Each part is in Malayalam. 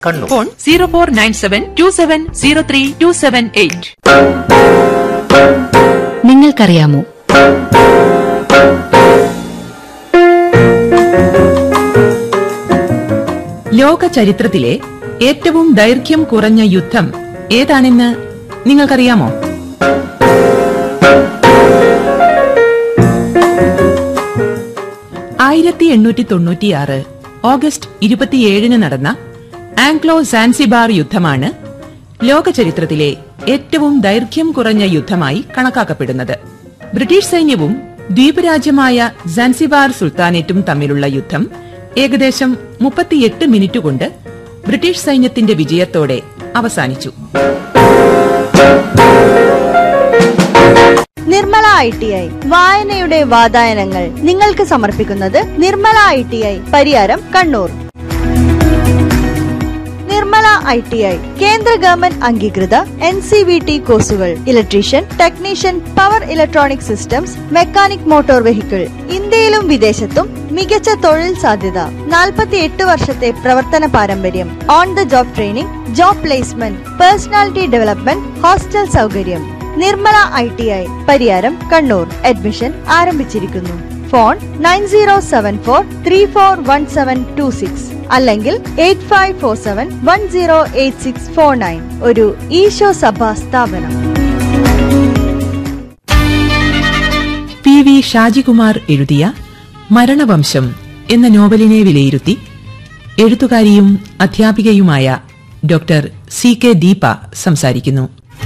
Kannur phone zero four nine seven two seven zero three two seven eight നിങ്ങൾക്കറിയാമോ ലോക ചരിത്രത്തിലെ ഏറ്റവും ദൈർഘ്യം കുറഞ്ഞ യുദ്ധം ഏതാണെന്ന് നിങ്ങൾക്കറിയാമോ ആയിരത്തി എണ്ണൂറ്റി തൊണ്ണൂറ്റിയാറ് ഓഗസ്റ്റ് ഇരുപത്തിയേഴിന് നടന്ന ആംഗ്ലോ സാൻസിബാർ യുദ്ധമാണ് ലോക ചരിത്രത്തിലെ ഏറ്റവും ദൈർഘ്യം കുറഞ്ഞ യുദ്ധമായി കണക്കാക്കപ്പെടുന്നത് ബ്രിട്ടീഷ് സൈന്യവും ദ്വീപ് രാജ്യമായ സാൻസിബാർ സുൽത്താനേറ്റും തമ്മിലുള്ള യുദ്ധം ഏകദേശം മുപ്പത്തിയെട്ട് മിനിറ്റ് കൊണ്ട് ബ്രിട്ടീഷ് സൈന്യത്തിന്റെ വിജയത്തോടെ അവസാനിച്ചു നിർമ്മല ഐ ടി ഐ വായനയുടെ വാതായനങ്ങൾ നിങ്ങൾക്ക് സമർപ്പിക്കുന്നത് Nirmala I T I Pariyaram Kannur Nirmala I T I കേന്ദ്ര ഗവൺമെന്റ് അംഗീകൃത എൻ സി വി ടി കോഴ്സുകൾ electrician technician power electronic systems mechanic motor vehicle ഇന്ത്യയിലും വിദേശത്തും മികച്ച തൊഴിൽ സാധ്യത നാൽപ്പത്തി എട്ട് വർഷത്തെ പ്രവർത്തന പാരമ്പര്യം on the job training job placement personality development hostel സൗകര്യം Nirmala I T I Pariyaram Kannur admission ആരംഭിച്ചിരിക്കുന്നു phone nine zero seven four three four one seven two six അല്ലെങ്കിൽ eight five four seven one zero eight six four nine ഒരു ഈശോ സഭ സ്ഥാപനം പി വി ഷാജികുമാർ എഴുതിയ മരണവംശം എന്ന നോവലിനെ വിലയിരുത്തി എഴുത്തുകാരിയും അധ്യാപികയുമായ ഡോക്ടർ സി കെ ദീപ സംസാരിക്കുന്നു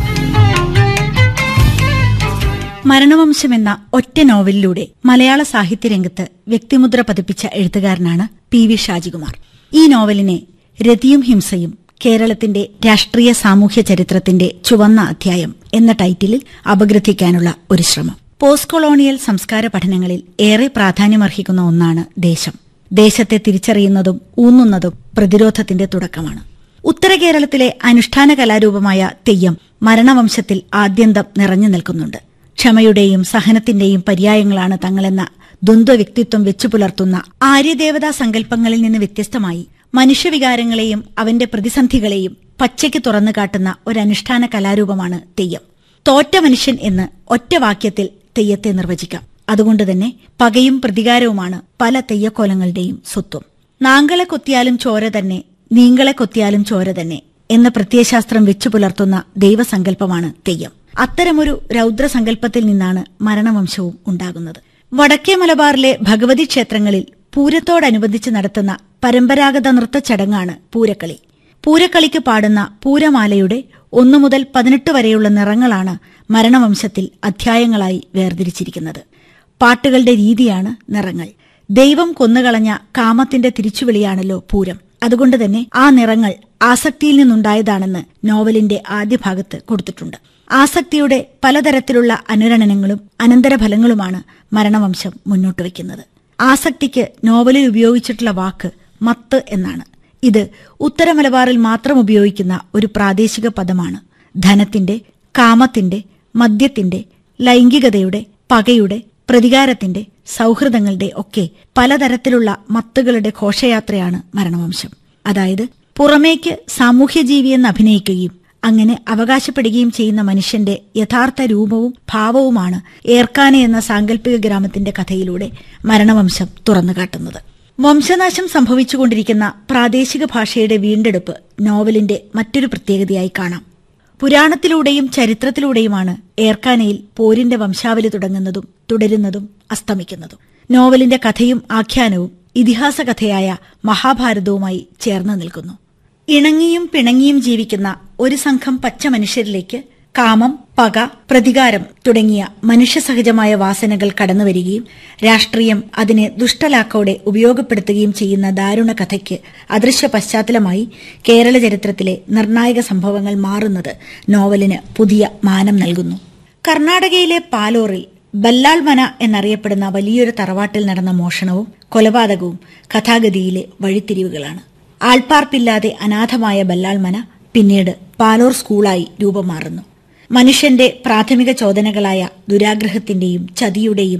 മരണവംശം എന്ന ഒറ്റ നോവലിലൂടെ മലയാള സാഹിത്യരംഗത്ത് വ്യക്തിമുദ്ര പതിപ്പിച്ച എഴുത്തുകാരനാണ് പി വി ഷാജികുമാർ ഈ നോവലിനെ രതിയും ഹിംസയും കേരളത്തിന്റെ രാഷ്ട്രീയ സാമൂഹ്യ ചരിത്രത്തിന്റെ ചുവന്ന അധ്യായം എന്ന ടൈറ്റിലിൽ അപഗ്രഥിക്കാനുള്ള ഒരു ശ്രമം പോസ്റ്റ് കൊളോണിയൽ സംസ്കാര പഠനങ്ങളിൽ ഏറെ പ്രാധാന്യമർഹിക്കുന്ന ഒന്നാണ് ദേശം ദേശത്തെ തിരിച്ചറിയുന്നതും ഊന്നുന്നതും പ്രതിരോധത്തിന്റെ തുടക്കമാണ് ഉത്തര കേരളത്തിലെ അനുഷ്ഠാന കലാരൂപമായ തെയ്യം മരണവംശത്തിൽ ആദ്യന്തം നിറഞ്ഞു നിൽക്കുന്നുണ്ട് ക്ഷമയുടെയും സഹനത്തിന്റെയും പര്യായങ്ങളാണ് തങ്ങളെന്ന ദ്വന്ദ്വ വ്യക്തിത്വം വെച്ചു പുലർത്തുന്ന ആര്യദേവതാ സങ്കല്പങ്ങളിൽ നിന്ന് വ്യത്യസ്തമായി മനുഷ്യവികാരങ്ങളെയും അവന്റെ പ്രതിസന്ധികളെയും പച്ചയ്ക്ക് തുറന്നു കാട്ടുന്ന ഒരനുഷ്ഠാന കലാരൂപമാണ് തെയ്യം തോറ്റ മനുഷ്യൻ എന്ന് ഒറ്റ വാക്യത്തിൽ തെയ്യത്തെ നിർവചിക്കാം അതുകൊണ്ട് തന്നെ പകയും പ്രതികാരവുമാണ് പല തെയ്യക്കോലങ്ങളുടെയും സ്വത്വം നാങ്കളെ കൊത്തിയാലും ചോര തന്നെ നീങ്കളെ കൊത്തിയാലും ചോര തന്നെ എന്ന പ്രത്യയശാസ്ത്രം വെച്ചു പുലർത്തുന്ന ദൈവസങ്കല്പമാണ് തെയ്യം അത്തരമൊരു രൗദ്രസങ്കല്പത്തിൽ നിന്നാണ് മരണവംശവും ഉണ്ടാകുന്നത് വടക്കേ മലബാറിലെ ഭഗവതി ക്ഷേത്രങ്ങളിൽ പൂരത്തോടനുബന്ധിച്ച് നടത്തുന്ന പരമ്പരാഗത നൃത്ത ചടങ്ങാണ് പൂരക്കളി പൂരക്കളിക്ക് പാടുന്ന പൂരമാലയുടെ ഒന്നു മുതൽ പതിനെട്ട് വരെയുള്ള നിറങ്ങളാണ് മരണവംശത്തിൽ അധ്യായങ്ങളായി വേർതിരിച്ചിരിക്കുന്നത് പാട്ടുകളുടെ രീതിയാണ് നിറങ്ങൾ ദൈവം കൊന്നുകളഞ്ഞ കാമത്തിന്റെ തിരിച്ചുവിളിയാണല്ലോ പൂരം അതുകൊണ്ട് തന്നെ ആ നിറങ്ങൾ ആസക്തിയിൽ നിന്നുണ്ടായതാണെന്ന് നോവലിന്റെ ആദ്യ ഭാഗത്ത് കൊടുത്തിട്ടുണ്ട് ആസക്തിയുടെ പലതരത്തിലുള്ള അനുരണനങ്ങളും അനന്തരഫലങ്ങളുമാണ് മരണവംശം മുന്നോട്ട് വയ്ക്കുന്നത് ആസക്തിക്ക് നോവലിൽ ഉപയോഗിച്ചിട്ടുള്ള വാക്ക് മത്ത് എന്നാണ് ഇത് ഉത്തര മലബാറിൽ മാത്രം ഉപയോഗിക്കുന്ന ഒരു പ്രാദേശിക പദമാണ് ധനത്തിന്റെ കാമത്തിന്റെ മദ്യത്തിന്റെ ലൈംഗികതയുടെ പകയുടെ പ്രതികാരത്തിന്റെ സൗഹൃദങ്ങളുടെ ഒക്കെ പലതരത്തിലുള്ള മത്തുകളുടെ ഘോഷയാത്രയാണ് മരണവംശം അതായത് പുറമേക്ക് സാമൂഹ്യജീവിയെന്ന് അഭിനയിക്കുകയും അങ്ങനെ അവകാശപ്പെടുകയും ചെയ്യുന്ന മനുഷ്യന്റെ യഥാർത്ഥ രൂപവും ഭാവവുമാണ് ഏർക്കാനെ എന്ന സാങ്കല്പിക ഗ്രാമത്തിന്റെ കഥയിലൂടെ മരണവംശം തുറന്നുകാട്ടുന്നത് വംശനാശം സംഭവിച്ചുകൊണ്ടിരിക്കുന്ന പ്രാദേശിക ഭാഷയുടെ വീണ്ടെടുപ്പ് നോവലിന്റെ മറ്റൊരു പ്രത്യേകതയായി കാണാം പുരാണത്തിലൂടെയും ചരിത്രത്തിലൂടെയുമാണ് ഏർക്കാനയിൽ പോരിന്റെ വംശാവലി തുടങ്ങുന്നതും തുടരുന്നതും അസ്തമിക്കുന്നതും നോവലിന്റെ കഥയും ആഖ്യാനവും ഇതിഹാസ കഥയായ മഹാഭാരതവുമായി ചേർന്ന് നിൽക്കുന്നു ഇണങ്ങിയും പിണങ്ങിയും ജീവിക്കുന്ന ഒരു സംഘം പച്ച മനുഷ്യരിലേക്ക് കാമം പക പ്രതികാരം തുടങ്ങിയ മനുഷ്യസഹജമായ വാസനകൾ കടന്നുവരികയും രാഷ്ട്രീയം അതിനെ ദുഷ്ടലാക്കോടെ ഉപയോഗപ്പെടുത്തുകയും ചെയ്യുന്ന ദാരുണ കഥയ്ക്ക് അദൃശ്യ പശ്ചാത്തലമായി കേരള ചരിത്രത്തിലെ നിർണായക സംഭവങ്ങൾ മാറുന്നത് നോവലിന് പുതിയ മാനം നൽകുന്നു കർണാടകയിലെ പാലോറിൽ ബല്ലാൾമന എന്നറിയപ്പെടുന്ന വലിയൊരു തറവാട്ടിൽ നടന്ന മോഷണവും കൊലപാതകവും കഥാഗതിയിലെ വഴിത്തിരിവുകളാണ് ആൾപ്പാർപ്പില്ലാതെ അനാഥമായ ബല്ലാൾമന പിന്നീട് പാലോർ സ്കൂളായി രൂപം മാറുന്നു മനുഷ്യന്റെ പ്രാഥമിക ചോദനകളായ ദുരാഗ്രഹത്തിന്റെയും ചതിയുടെയും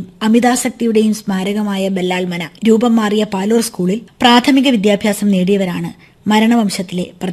അമിതാസക്തിയുടെയും സ്മാരകമായ ബല്ലാൾമന രൂപം മാറിയ പാലോർ സ്കൂളിൽ പ്രാഥമിക വിദ്യാഭ്യാസം നേടിയവരാണ് മരണവംശത്തിലെ